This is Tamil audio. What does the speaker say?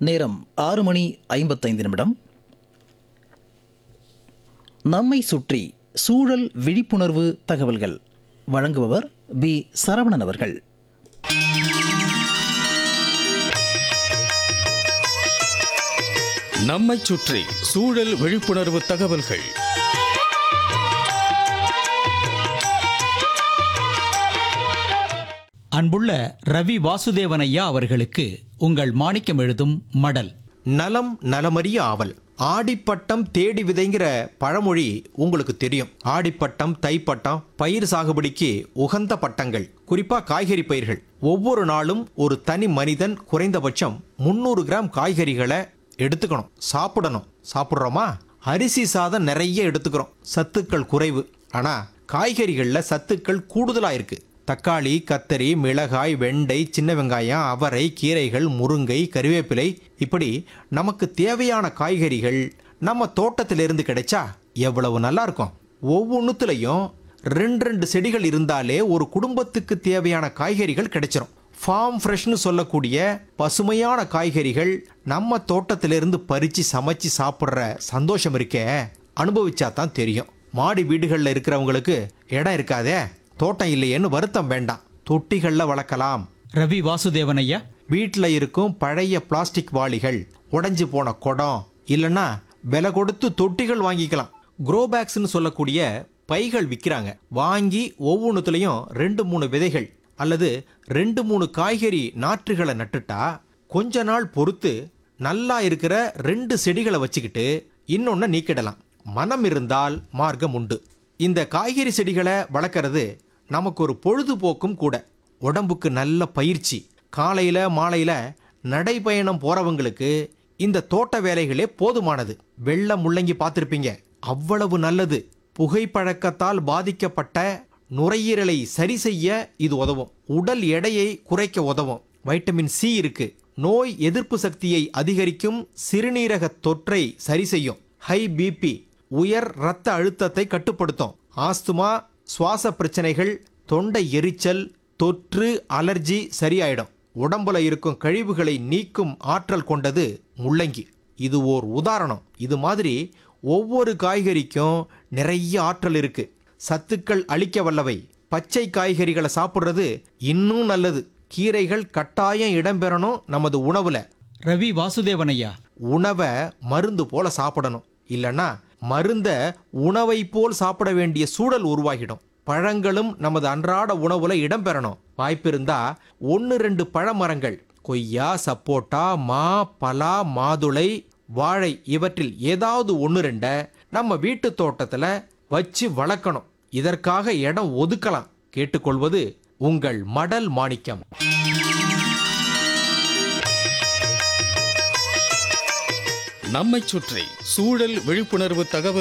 நேரம் ஆறு மணி ஐம்பத்தைந்து நிமிடம் நம்மை சுற்றி சூழல் விழிப்புணர்வு தகவல்கள் வழங்குபவர் பி சரவணன் அவர்கள் நம்மைச் சுற்றி சூழல் விழிப்புணர்வு தகவல்கள் அன்புள்ள ரவி வாசுதேவன் ஐயா அவர்களுக்கு உங்கள் மாணிக்கம் எழுதும் மடல் நலம் நலமறிய ஆவல் ஆடிப்பட்டம் தேடி விதைங்கிற பழமொழி உங்களுக்கு தெரியும் ஆடிப்பட்டம் தைப்பட்டம் பயிர் சாகுபடிக்கு உகந்த பட்டங்கள் குறிப்பா காய்கறி பயிர்கள் ஒவ்வொரு நாளும் ஒரு தனி மனிதன் குறைந்தபட்சம் முந்நூறு கிராம் காய்கறிகளை எடுத்துக்கணும் சாப்பிடணும் சாப்பிட்றோமா அரிசி சாதம் நிறைய எடுத்துக்கிறோம் சத்துக்கள் குறைவு ஆனா காய்கறிகள்ல சத்துக்கள் கூடுதலா இருக்கு தக்காளி கத்தரி மிளகாய் வெண்டை சின்ன வெங்காயம் அவரை கீரைகள் முருங்கை கறிவேப்பிலை இப்படி நமக்கு தேவையான காய்கறிகள் நம்ம தோட்டத்திலிருந்து கிடைச்சா எவ்வளவு நல்லா இருக்கும் ஒவ்வொன்றுத்துலையும் ரெண்டு ரெண்டு செடிகள் இருந்தாலே ஒரு குடும்பத்துக்கு தேவையான காய்கறிகள் கிடைச்சிரும் ஃபார்ம் ஃப்ரெஷ்னு சொல்லக்கூடிய பசுமையான காய்கறிகள் நம்ம தோட்டத்திலிருந்து பறித்து சமைச்சு சாப்பிட்ற சந்தோஷம் இருக்கே அனுபவிச்சா தான் தெரியும் மாடி வீடுகளில் இருக்கிறவங்களுக்கு இடம் இருக்காதே தோட்டம் இல்லையேன்னு வருத்தம் வேண்டாம் தொட்டிகளில் வளர்க்கலாம் ரவி வாசுதேவன் ஐயா வீட்டில் இருக்கும் பழைய பிளாஸ்டிக் வாளிகள் உடைஞ்சு போன குடம் இல்லைன்னா விலை கொடுத்து தொட்டிகள் வாங்கிக்கலாம் க்ரோ பேக்ஸ்னு சொல்லக்கூடிய பைகள் விற்கிறாங்க வாங்கி ஒவ்வொன்றுத்துலையும் ரெண்டு மூணு விதைகள் அல்லது ரெண்டு மூணு காய்கறி நாற்றுகளை நட்டுட்டா கொஞ்ச நாள் பொறுத்து நல்லா இருக்கிற ரெண்டு செடிகளை வச்சுக்கிட்டு இன்னொன்று நீக்கிடலாம் மனம் இருந்தால் மார்க்கம் உண்டு இந்த காய்கறி செடிகளை வளர்க்கறது நமக்கு ஒரு பொழுதுபோக்கும் கூட உடம்புக்கு நல்ல பயிற்சி காலையில் மாலையில் நடைபயணம் போகிறவங்களுக்கு இந்த தோட்ட வேலைகளே போதுமானது வெள்ளை முள்ளங்கி பார்த்துருப்பீங்க அவ்வளவு நல்லது புகைப்பழக்கத்தால் பாதிக்கப்பட்ட நுரையீரலை சரி செய்ய இது உதவும் உடல் எடையை குறைக்க உதவும் வைட்டமின் சி இருக்கு நோய் எதிர்ப்பு சக்தியை அதிகரிக்கும் சிறுநீரக தொற்றை சரி செய்யும் ஹை பிபி உயர் இரத்த அழுத்தத்தை கட்டுப்படுத்தும் ஆஸ்துமா சுவாச பிரச்சனைகள் தொண்டை எரிச்சல் தொற்று அலர்ஜி சரியாயிடும் உடம்புல இருக்கும் கழிவுகளை நீக்கும் ஆற்றல் கொண்டது முள்ளங்கி இது ஓர் உதாரணம் இது மாதிரி ஒவ்வொரு காய்கறிக்கும் நிறைய ஆற்றல் இருக்கு சத்துக்கள் அளிக்க வல்லவை பச்சை காய்கறிகளை சாப்பிட்றது இன்னும் நல்லது கீரைகள் கட்டாயம் இடம்பெறணும் நமது உணவுல ரவி வாசுதேவன் ஐயா உணவை மருந்து போல சாப்பிடணும் இல்லைன்னா மருந்த உணவை போல் சாப்பிட வேண்டிய சூழல் உருவாகிடும் பழங்களும் நமது அன்றாட உணவுல இடம்பெறணும் வாய்ப்பிருந்தா ஒன்று ரெண்டு பழமரங்கள் கொய்யா சப்போட்டா மா பலா மாதுளை வாழை இவற்றில் ஏதாவது ஒன்று ரெண்ட நம்ம வீட்டு தோட்டத்தில் வச்சு வளர்க்கணும் இதற்காக இடம் ஒதுக்கலாம் கேட்டுக்கொள்வது உங்கள் மடல் மாணிக்கம் நம்மைச் சுற்றி சூழல் விழிப்புணர்வு தகவல்